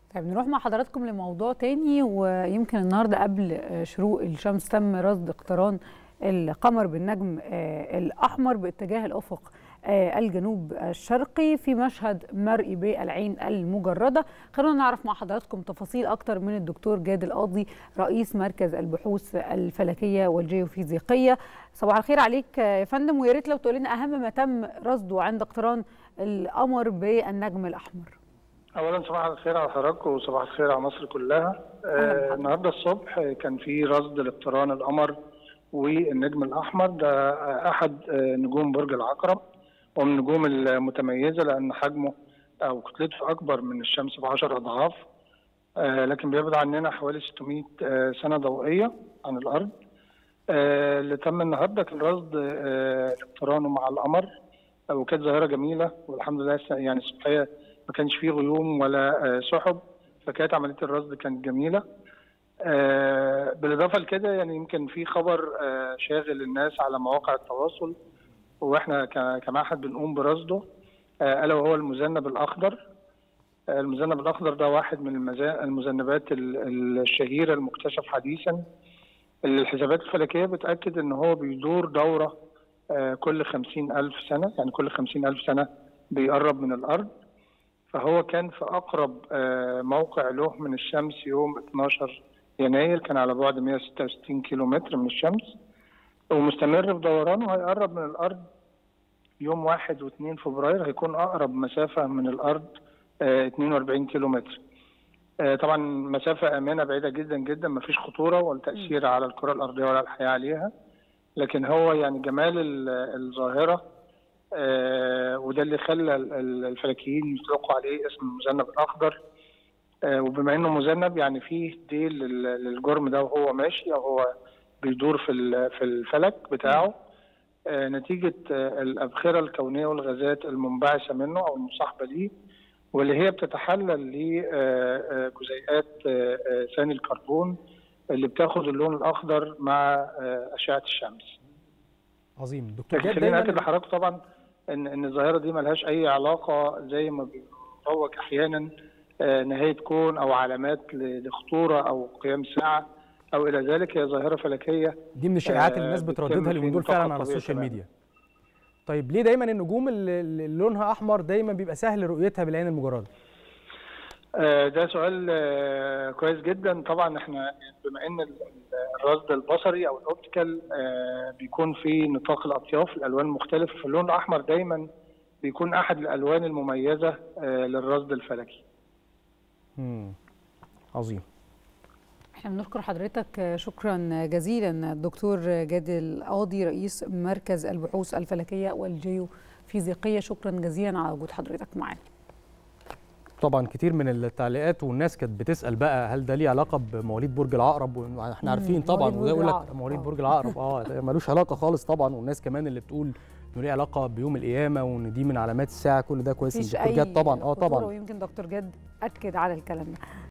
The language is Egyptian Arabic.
طيب نروح مع حضراتكم لموضوع تاني ويمكن النهارده قبل شروق الشمس تم رصد اقتران القمر بالنجم الأحمر باتجاه الأفق الجنوب الشرقي في مشهد مرئي بالعين المجردة خلونا نعرف مع حضراتكم تفاصيل أكتر من الدكتور جاد القاضي رئيس مركز البحوث الفلكية والجيوفيزيقية صباح الخير عليك يا فندم ويا ريت لو تقول لنا أهم ما تم رصده عند اقتران القمر بالنجم الأحمر اولا صباح الخير على حضراتكم وصباح الخير على مصر كلها آه النهارده الصبح كان في رصد لاقتران القمر والنجم الاحمر ده احد نجوم برج العقرب ومن النجوم المتميزه لان حجمه او كتلته اكبر من الشمس ب 10 اضعاف آه لكن بيبعد عننا حوالي 600 آه سنه ضوئيه عن الارض آه اللي تم النهارده كان رصد اقترانه مع القمر وكانت ظاهره جميله والحمد لله يعني الصبحيه ما كانش فيه غيوم ولا سحب فكانت عمليه الرصد كانت جميله بالاضافه لكده يعني يمكن في خبر شاغل الناس على مواقع التواصل واحنا كمعهد بنقوم برصده الا وهو المذنب الاخضر المذنب الاخضر ده واحد من المذنبات الشهيره المكتشف حديثا اللي الحسابات الفلكيه بتاكد ان هو بيدور دوره كل خمسين ألف سنة يعني كل خمسين ألف سنة بيقرب من الأرض فهو كان في اقرب موقع له من الشمس يوم 12 يناير كان على بعد 166 كيلو متر من الشمس ومستمر في دورانه هيقرب من الارض يوم 1 و2 فبراير هيكون اقرب مسافه من الارض 42 كيلو متر طبعا مسافه امنه بعيده جدا جدا ما فيش خطوره ولا تاثير على الكره الارضيه ولا الحياه عليها لكن هو يعني جمال الظاهره آه وده اللي خلى الفلكيين يطلقوا عليه اسم المذنب الاخضر آه وبما انه مذنب يعني فيه ديل للجرم ده وهو ماشي او هو بيدور في في الفلك بتاعه آه نتيجه الابخره الكونيه والغازات المنبعثه منه او المصاحبه ليه واللي هي بتتحلل لجزيئات ثاني الكربون اللي بتاخد اللون الاخضر مع اشعه الشمس. عظيم دكتور جاد خليني اكد لحضرتك طبعا ان ان الظاهره دي ملهاش اي علاقه زي ما بيروج احيانا نهايه كون او علامات لخطوره او قيام ساعه او الى ذلك هي ظاهره فلكيه دي من الشائعات اللي الناس بترددها اليومين دول فعلا على السوشيال ميديا طيب ليه دايما النجوم اللي لونها احمر دايما بيبقى سهل رؤيتها بالعين المجرده ده سؤال كويس جدا طبعا احنا بما ان الرصد البصري او الاوبتيكال بيكون في نطاق الاطياف الالوان المختلفه فاللون الاحمر دايما بيكون احد الالوان المميزه للرصد الفلكي. امم عظيم. احنا بنشكر حضرتك شكرا جزيلا الدكتور جاد القاضي رئيس مركز البحوث الفلكيه والجيوفيزيقيه شكرا جزيلا على وجود حضرتك معانا. طبعا كتير من التعليقات والناس كانت بتسال بقى هل ده ليه علاقه بمواليد برج العقرب احنا عارفين طبعا وده يقول لك مواليد برج العقرب اه ملوش علاقه خالص طبعا والناس كمان اللي بتقول انه ليه علاقه بيوم القيامه وان دي من علامات الساعه كل ده كويس الدكتور جاد طبعا اه طبعا ويمكن دكتور جاد اكد على الكلام ده